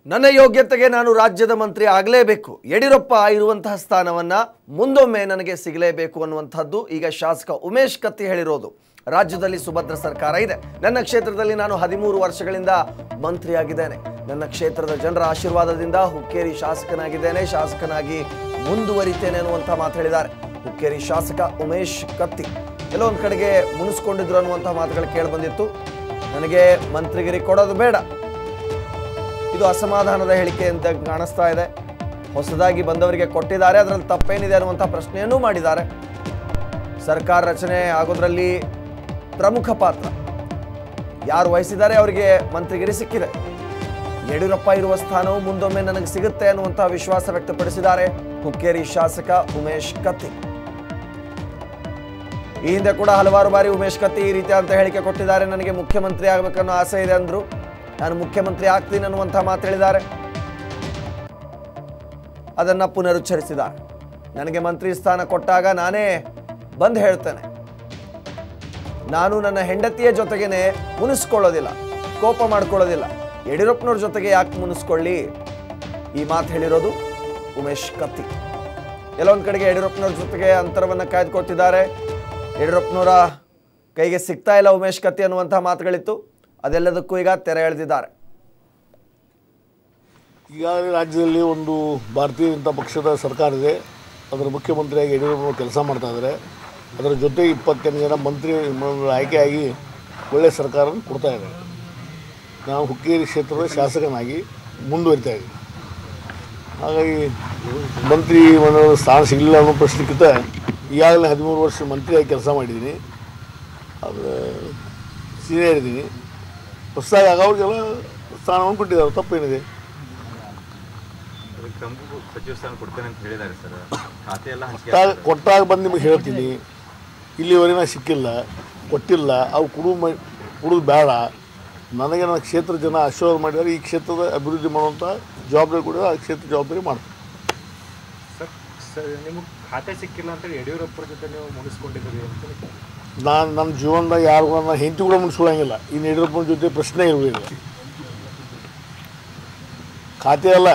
ನನ್ನ ಯೋಗ್ಯತೆಗೆ ನಾನು ರಾಜ್ಯದ ಮಂತ್ರಿ ಆಗಲೇಬೇಕು ಯಡಿಯೂರಪ್ಪ ಇರುವಂತಹ ಸ್ಥಾನವನ್ನ ಮುಂದೊಮ್ಮೆ ನನಗೆ ಸಿಗಲೇಬೇಕು ಅನ್ನುವಂಥದ್ದು ಈಗ ಶಾಸಕ ಉಮೇಶ್ ಕತ್ತಿ ಹೇಳಿರೋದು ರಾಜ್ಯದಲ್ಲಿ ಸುಭದ್ರ ಸರ್ಕಾರ ಇದೆ ನನ್ನ ಕ್ಷೇತ್ರದಲ್ಲಿ ನಾನು ಹದಿಮೂರು ವರ್ಷಗಳಿಂದ ಮಂತ್ರಿಯಾಗಿದ್ದೇನೆ ನನ್ನ ಕ್ಷೇತ್ರದ ಜನರ ಆಶೀರ್ವಾದದಿಂದ ಹುಕ್ಕೇರಿ ಶಾಸಕನಾಗಿದ್ದೇನೆ ಶಾಸಕನಾಗಿ ಮುಂದುವರಿತೇನೆ ಅನ್ನುವಂಥ ಮಾತು ಹೇಳಿದ್ದಾರೆ ಹುಕ್ಕೇರಿ ಶಾಸಕ ಉಮೇಶ್ ಕತ್ತಿ ಎಲ್ಲೋ ಒಂದು ಕಡೆಗೆ ಮುನಿಸ್ಕೊಂಡಿದ್ರು ಅನ್ನುವಂಥ ಮಾತುಗಳು ಕೇಳಿ ಬಂದಿತ್ತು ನನಗೆ ಮಂತ್ರಿಗಿರಿ ಕೊಡೋದು ಬೇಡ ಇದು ಅಸಮಾಧಾನದ ಹೇಳಿಕೆ ಅಂತ ಕಾಣಿಸ್ತಾ ಇದೆ ಹೊಸದಾಗಿ ಬಂದವರಿಗೆ ಕೊಟ್ಟಿದ್ದಾರೆ ಅದರಲ್ಲಿ ತಪ್ಪೇನಿದೆ ಅನ್ನುವಂಥ ಪ್ರಶ್ನೆಯನ್ನೂ ಮಾಡಿದ್ದಾರೆ ಸರ್ಕಾರ ರಚನೆ ಆಗೋದ್ರಲ್ಲಿ ಪ್ರಮುಖ ಪಾತ್ರ ಯಾರು ವಹಿಸಿದ್ದಾರೆ ಅವರಿಗೆ ಮಂತ್ರಿಗಿರಿ ಸಿಕ್ಕಿದೆ ಯಡಿಯೂರಪ್ಪ ಇರುವ ಸ್ಥಾನವು ಮುಂದೊಮ್ಮೆ ನನಗೆ ಸಿಗುತ್ತೆ ಅನ್ನುವಂಥ ವಿಶ್ವಾಸ ವ್ಯಕ್ತಪಡಿಸಿದ್ದಾರೆ ಹುಕ್ಕೇರಿ ಶಾಸಕ ಉಮೇಶ್ ಕತ್ತಿ ಈ ಹಿಂದೆ ಕೂಡ ಹಲವಾರು ಬಾರಿ ಉಮೇಶ್ ಕತ್ತಿ ಈ ರೀತಿಯಾದಂಥ ಹೇಳಿಕೆ ಕೊಟ್ಟಿದ್ದಾರೆ ನನಗೆ ಮುಖ್ಯಮಂತ್ರಿ ಆಗಬೇಕನ್ನೋ ಆಸೆ ಇದೆ ಅಂದ್ರು ನಾನು ಮುಖ್ಯಮಂತ್ರಿ ಆಗ್ತೀನಿ ಅನ್ನುವಂಥ ಮಾತು ಹೇಳಿದ್ದಾರೆ ಅದನ್ನ ಪುನರುಚ್ಚರಿಸಿದ್ದಾರೆ ನನಗೆ ಮಂತ್ರಿ ಸ್ಥಾನ ಕೊಟ್ಟಾಗ ನಾನೇ ಬಂದು ಹೇಳ್ತೇನೆ ನಾನು ನನ್ನ ಹೆಂಡತಿಯ ಜೊತೆಗೇನೆ ಮುನಿಸ್ಕೊಳ್ಳೋದಿಲ್ಲ ಕೋಪ ಮಾಡ್ಕೊಳ್ಳೋದಿಲ್ಲ ಯಡಿಯೂರಪ್ಪನವ್ರ ಜೊತೆಗೆ ಯಾಕೆ ಮುನಿಸ್ಕೊಳ್ಳಿ ಈ ಮಾತು ಹೇಳಿರೋದು ಉಮೇಶ್ ಕತ್ತಿ ಎಲ್ಲೊಂದು ಕಡೆಗೆ ಯಡಿಯೂರಪ್ಪನವ್ರ ಜೊತೆಗೆ ಅಂತರವನ್ನು ಕಾಯ್ದುಕೊಳ್ತಿದ್ದಾರೆ ಯಡಿಯೂರಪ್ಪನವರ ಕೈಗೆ ಸಿಗ್ತಾ ಇಲ್ಲ ಉಮೇಶ್ ಕತ್ತಿ ಅನ್ನುವಂಥ ಮಾತುಗಳಿತ್ತು ಅದೆಲ್ಲದಕ್ಕೂ ಈಗ ತೆರೆ ಎಳೆದಿದ್ದಾರೆ ಈಗಾಗಲೇ ರಾಜ್ಯದಲ್ಲಿ ಒಂದು ಭಾರತೀಯ ಜನತಾ ಪಕ್ಷದ ಸರ್ಕಾರ ಇದೆ ಅದರ ಮುಖ್ಯಮಂತ್ರಿಯಾಗಿ ಯಡಿಯೂರಪ್ಪನವರು ಕೆಲಸ ಮಾಡ್ತಾ ಇದ್ದಾರೆ ಅದರ ಜೊತೆ ಇಪ್ಪತ್ತೆಂಟು ಜನ ಮಂತ್ರಿ ಮ- ಆಯ್ಕೆಯಾಗಿ ಒಳ್ಳೆಯ ಸರ್ಕಾರವನ್ನು ಕೊಡ್ತಾ ಇದ್ದಾರೆ ನಾವು ಹುಕ್ಕೇರಿ ಕ್ಷೇತ್ರದ ಶಾಸಕನಾಗಿ ಮುಂದುವರಿತಾ ಇದ್ದೀವಿ ಹಾಗಾಗಿ ಮಂತ್ರಿ ಮನೆಯ ಸ್ಥಾನ ಸಿಗಲಿಲ್ಲ ಅನ್ನೋ ಪ್ರಶ್ನೆಕ್ಕಿಂತ ಈಗಾಗಲೇ ಹದಿಮೂರು ವರ್ಷ ಮಂತ್ರಿಯಾಗಿ ಕೆಲಸ ಮಾಡಿದ್ದೀನಿ ಅದು ಸೀನಿಯರ್ ಇದ್ದೀನಿ ಹೊಸದಾಗಿ ಆಗೋರಿಗೆಲ್ಲ ಸ್ಥಾನವನ್ನು ಕೊಟ್ಟಿದ್ದಾರೆ ತಪ್ಪೇನಿದೆ ಅದಕ್ಕೆ ತಮಗೂ ಸಚಿವ ಸ್ಥಾನ ಕೊಡ್ತೇನೆ ಅಂತ ಹೇಳಿದ್ದಾರೆ ಸರ್ ಖಾತೆ ಎಲ್ಲ ಹಂಚಿಕೆ ಕೊಟ್ಟಾಗ ಕೊಟ್ಟಾಗ ಬಂದು ನಿಮಗೆ ಹೇಳ್ತೀನಿ ಇಲ್ಲಿವರೆಗೆ ನಾನು ಸಿಕ್ಕಿಲ್ಲ ಕೊಟ್ಟಿಲ್ಲ ಅವು ಕುಡು ಮ ಕುಡಿದು ಬೇಡ ನನಗೆ ನನ್ನ ಕ್ಷೇತ್ರ ಜನ ಆಶೀರ್ವಾದ ಮಾಡಿದ್ದಾರೆ ಈ ಕ್ಷೇತ್ರದ ಅಭಿವೃದ್ಧಿ ಮಾಡುವಂಥ ಜವಾಬ್ದಾರಿ ಕೂಡ ಆ ಕ್ಷೇತ್ರ ಜವಾಬ್ದಾರಿ ಮಾಡ್ತೀನಿ ಸರ್ ಸರ್ ನಿಮಗೆ ಖಾತೆ ಸಿಕ್ಕಿಲ್ಲ ಅಂತೇಳಿ ಯಡಿಯೂರಪ್ಪರ ಜೊತೆ ನೀವು ಮುಗಿಸ್ಕೊಂಡಿದ್ದೀರಿ ಅಂತ ನಾನು ನನ್ನ ಜೀವನದಾಗ ಯಾರು ನನ್ನ ಹೆಂಡತಿ ಕೂಡ ಮುಗಿಸ್ಕೊಳಂಗಿಲ್ಲ ಇನ್ನು ಯಡಿಯೂರಪ್ಪನ ಜೊತೆ ಪ್ರಶ್ನೆ ಇರಲಿಲ್ಲ ಖಾತೆ ಅಲ್ಲ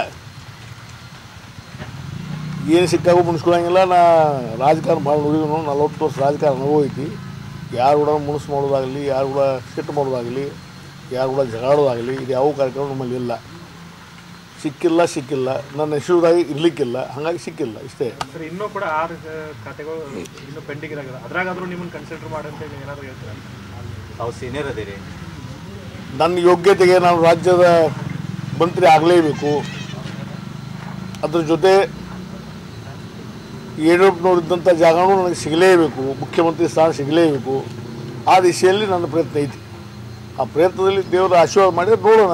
ಏನು ಸಿಕ್ಕಾಗೂ ಮುಣಿಸ್ಕೊಳಂಗಿಲ್ಲ ನಾ ರಾಜಕಾರಣ ಭಾಳ ನೋಡಿದ್ರು ನಲ್ವತ್ತು ವರ್ಷ ರಾಜಕಾರಣ ಅನುಭವ ಐತಿ ಯಾರು ಕೂಡ ಮುಣಿಸ್ ಮಾಡೋದಾಗಲಿ ಯಾರು ಕೂಡ ಸಿಟ್ಟು ಮಾಡೋದಾಗಲಿ ಯಾರು ಕೂಡ ಜಗಾಡೋದಾಗಲಿ ಇದು ಯಾವ ಕಾರ್ಯಕ್ರಮ ನಮ್ಮಲ್ಲಿ ಇಲ್ಲ ಸಿಕ್ಕಿಲ್ಲ ಸಿಕ್ಕಿಲ್ಲ ನನ್ನ ಹೆಸರುದಾಗಿ ಇರಲಿಕ್ಕಿಲ್ಲ ಹಾಗಾಗಿ ಸಿಕ್ಕಿಲ್ಲ ಇಷ್ಟೇ ಸರ್ ಇನ್ನೂ ಕೂಡ ಆರು ಆ, ಖಾತೆಗಳು ಇನ್ನೂ ಪೆಂಡಿಂಗ್ ಇರಾಗಿದೆ ಅದ್ರಾಗಾದ್ರೂ ನಿಮ್ಮನ್ನು ಕನ್ಸಿಡರ್ ಮಾಡಿ ಅಂತ ಏನಾದರೂ ಹೇಳ್ತೀರಾ ತಾವು ಸೀನಿಯರ್ ಅದೇರಿ ನನ್ನ ಯೋಗ್ಯತೆಗೆ ನಾನು ರಾಜ್ಯದ ಮಂತ್ರಿ ಆಗಲೇಬೇಕು ಅದ್ರ ಜೊತೆ ಯಡಿಯೂರಪ್ಪನವರಿದ್ದಂಥ ಜಾಗನೂ ನನಗೆ ಸಿಗಲೇಬೇಕು ಮುಖ್ಯಮಂತ್ರಿ ಸ್ಥಾನ ಸಿಗಲೇಬೇಕು ಆ ದಿಶೆಯಲ್ಲಿ ನನ್ನ ಪ್ರಯತ್ನ ಐತಿ ಆ ಪ್ರಯತ್ನದಲ್ಲಿ ದೇವರ ಆಶೀರ್ವಾದ ಮಾಡಿದ್ರೆ ನೋಡೋಣ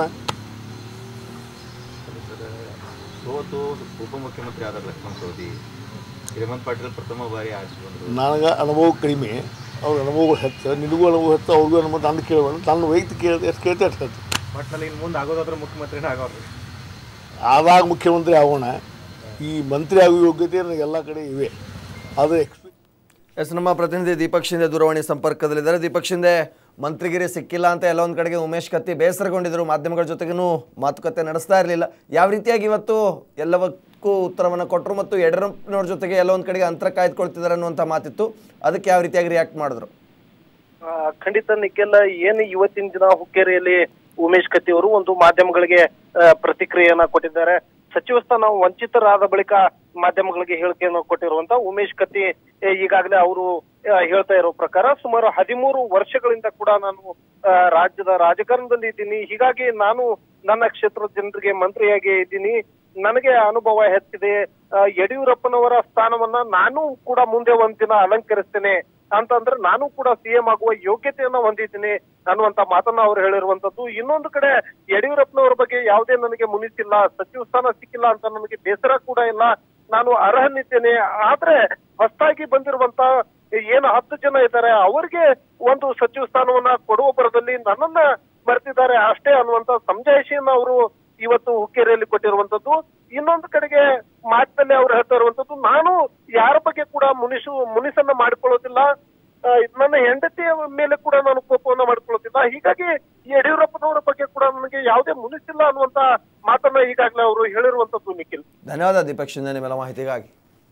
ಸೋತು ಉಪಮುಖ್ಯಮಂತ್ರಿ ಆದ ಲಕ್ಷ್ಮಣ್ ಸವದಿ ಹೇಮಂತ್ ಪಾಟೀಲ್ ಪ್ರಥಮ ಬಾರಿ ಆರಿಸಿ ಬಂದರು ನನಗೆ ಅನುಭವ ಕಡಿಮೆ ಅವ್ರ ಅನುಭವ ಹೆಚ್ಚು ನಿನಗೂ ಅನುಭವ ಹೆಚ್ಚು ಅವ್ರಿಗೂ ಅನುಭವ ನಾನು ಕೇಳಬೇಡ ನನ್ನ ವೈಯಕ್ತಿಕ ಕೇಳಿದೆ ಎಷ್ಟು ಕೇಳ್ತೆ ಅಷ್ಟು ಹೇಳ್ತೀನಿ. ಒಟ್ಟಿನಲ್ಲಿ ಇನ್ನು ಮುಂದೆ ಆಗೋದಾದ್ರೆ ಮುಖ್ಯಮಂತ್ರಿನೇ ಆಗೋರು ಆವಾಗ ಮುಖ್ಯಮಂತ್ರಿ ಆಗೋಣ ಈ ಮಂತ್ರಿ ಆಗೋ ಯೋಗ್ಯತೆ ನನಗೆ ಎಲ್ಲ ಕಡೆ ಇವೆ ಆದರೆ ಎಕ್ಸ್ಪೀ ಎಸ್ ನಮ್ಮ ಪ್ರತಿನಿಧಿ ದೀಪಕ್ ಶಿಂದೆ ದೂರವಾಣಿ ಸಂಪರ್ಕದಲ್ಲಿದ್ದಾರೆ ದೀಪಕ್ ಶಿಂದೆ ಮಂತ್ರಿಗಿರಿ ಸಿಕ್ಕಿಲ್ಲ ಅಂತ ಎಲ್ಲ ಒಂದು ಕಡೆಗೆ ಉಮೇಶ್ ಕತ್ತಿ ಬೇಸರಗೊಂಡಿದ್ದರು ಮಾಧ್ಯಮಗಳ ಜೊತೆಗೂ ಮಾತುಕತೆ ನಡೆಸ್ತಾ ಇರಲಿಲ್ಲ ಯಾವ ರೀತಿಯಾಗಿ ಇವತ್ತು ಎಲ್ಲವಕ್ಕೂ ಉತ್ತರವನ್ನು ಕೊಟ್ಟರು ಮತ್ತು ಯಡಿಯೂರಪ್ಪನವ್ರ ಜೊತೆಗೆ ಎಲ್ಲ ಒಂದು ಕಡೆಗೆ ಅಂತರ ಕಾಯ್ದುಕೊಳ್ತಿದ್ದಾರೆ ಅನ್ನುವಂಥ ಮಾತಿತ್ತು ಅದಕ್ಕೆ ಯಾವ ರೀತಿಯಾಗಿ ರಿಯಾಕ್ಟ್ ಮಾಡಿದ್ರು ಆ, ಖಂಡಿತ ನಿಖಿಲ್ ಏನು ಇವತ್ತಿನ ದಿನ ಹುಕ್ಕೇರಿಯಲ್ಲಿ ಉಮೇಶ್ ಕತ್ತಿ ಅವರು ಒಂದು ಮಾಧ್ಯಮಗಳಿಗೆ ಆ, ಪ್ರತಿಕ್ರಿಯೆಯನ್ನ ಕೊಟ್ಟಿದ್ದಾರೆ ಸಚಿವ ಸ್ಥಾನ ವಂಚಿತರಾದ ಬಳಿಕ ಮಾಧ್ಯಮಗಳಿಗೆ ಹೇಳಿಕೆಯನ್ನು ಕೊಟ್ಟಿರುವಂತ ಉಮೇಶ್ ಕತ್ತಿ ಏ, ಈಗಾಗಲೇ ಅವರು ಆ, ಹೇಳ್ತಾ ಇರೋ ಪ್ರಕಾರ ಸುಮಾರು ಹದಿಮೂರು ವರ್ಷಗಳಿಂದ ಕೂಡ ನಾನು ಆ, ರಾಜ್ಯದ ರಾಜಕಾರಣದಲ್ಲಿ ಇದ್ದೀನಿ ಹೀಗಾಗಿ ನಾನು ನನ್ನ ಕ್ಷೇತ್ರದ ಜನರಿಗೆ ಮಂತ್ರಿಯಾಗಿ ಇದ್ದೀನಿ ನನಗೆ ಅನುಭವ ಹೆಚ್ಚಿದೆ ಆ, ಯಡಿಯೂರಪ್ಪನವರ ಸ್ಥಾನವನ್ನ ನಾನು ಕೂಡ ಮುಂದೆ ಒಂದ್ ದಿನ ಅಲಂಕರಿಸ್ತೇನೆ ಅಂತಂದ್ರೆ ನಾನು ಕೂಡ ಸಿಎಂ ಆಗುವ ಯೋಗ್ಯತೆಯನ್ನ ಹೊಂದಿದ್ದೀನಿ ಅನ್ನುವಂತ ಮಾತನ್ನ ಅವ್ರು ಹೇಳಿರುವಂತದ್ದು ಇನ್ನೊಂದು ಕಡೆ ಯಡಿಯೂರಪ್ಪನವರ ಬಗ್ಗೆ ಯಾವುದೇ ನನಗೆ ಮುನಿಸಿಲ್ಲ ಸಚಿವ ಸ್ಥಾನ ಸಿಕ್ಕಿಲ್ಲ ಅಂತ ನನಗೆ ಬೇಸರ ಕೂಡ ಇಲ್ಲ ನಾನು ಅರ್ಹನಿದ್ದೇನೆ ಆದ್ರೆ ಹೊಸದಾಗಿ ಬಂದಿರುವಂತ ಏನು ಹತ್ತು ಜನ ಇದ್ದಾರೆ ಅವರಿಗೆ ಒಂದು ಸಚಿವ ಸ್ಥಾನವನ್ನ ಕೊಡುವ ಬರದಲ್ಲಿ ನನ್ನನ್ನ ಮರೆತಿದ್ದಾರೆ ಅಷ್ಟೇ ಅನ್ನುವಂತ ಸಮಜಾಯಿಷಿಯನ್ನ ಅವರು ಇವತ್ತು ಹುಕ್ಕೇರಿಯಲ್ಲಿ ಕೊಟ್ಟಿರುವಂತದ್ದು ಇನ್ನೊಂದು ಕಡೆಗೆ ಮಾತಿನಲ್ಲಿ ಅವ್ರು ಹೇಳ್ತಾ ಇರುವಂತದ್ದು ನಾನು ಯಾರ ಬಗ್ಗೆ ಕೂಡ ಮುನಿಸು ಮುನಿಸನ್ನ ಮಾಡ್ಕೊಳ್ಳೋದಿಲ್ಲ ಆ, ನನ್ನ ಹೆಂಡತಿಯ ಮೇಲೆ ಕೂಡ ನಾನು ಕೋಪವನ್ನ ಮಾಡ್ಕೊಳ್ಳೋದಿಲ್ಲ ಹೀಗಾಗಿ ಈ ಯಡಿಯೂರಪ್ಪನವರ ಬಗ್ಗೆ ಕೂಡ ನನಗೆ ಯಾವುದೇ ಮುನಿಸಿಲ್ಲ ಅನ್ನುವಂತ ಮಾತನ್ನ ಈಗಾಗಲೇ ಅವರು ಹೇಳಿರುವಂತದ್ದು ನಿಖಿಲ್ ಧನ್ಯವಾದ ದೀಪಕ್ ಶಿಂದೆ ನಿಮ್ಮೆಲ್ಲ ಮಾಹಿತಿಗಾಗಿ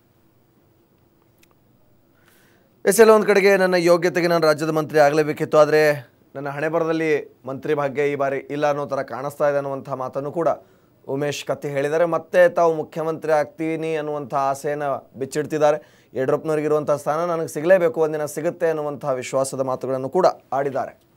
ಎಸ್ ಎಲ್ಲ ಒಂದು ಕಡೆಗೆ ನನ್ನ ಯೋಗ್ಯತೆಗೆ ನಾನು ರಾಜ್ಯದ ಮಂತ್ರಿ ಆಗಲೇಬೇಕಿತ್ತು ಆದರೆ ನನ್ನ ಹಣೆ ಬರದಲ್ಲಿ ಮಂತ್ರಿ ಭಾಗ್ಯ ಈ ಬಾರಿ ಇಲ್ಲ ಅನ್ನೋ ಥರ ಕಾಣಿಸ್ತಾ ಇದೆ ಅನ್ನುವಂಥ ಮಾತನ್ನು ಕೂಡ ಉಮೇಶ್ ಕತ್ತಿ ಹೇಳಿದ್ದಾರೆ ಮತ್ತೆ ತಾವು ಮುಖ್ಯಮಂತ್ರಿ ಆಗ್ತೀನಿ ಅನ್ನುವಂಥ ಆಸೆಯನ್ನು ಬಿಚ್ಚಿಡ್ತಿದ್ದಾರೆ ಯಡಿಯೂರಪ್ಪನವರಿಗಿರುವಂಥ ಸ್ಥಾನ ನನಗೆ ಸಿಗಲೇಬೇಕು ಒಂದಿನ ಸಿಗುತ್ತೆ ಅನ್ನುವಂಥ ವಿಶ್ವಾಸದ ಮಾತುಗಳನ್ನು ಕೂಡ ಆಡಿದ್ದಾರೆ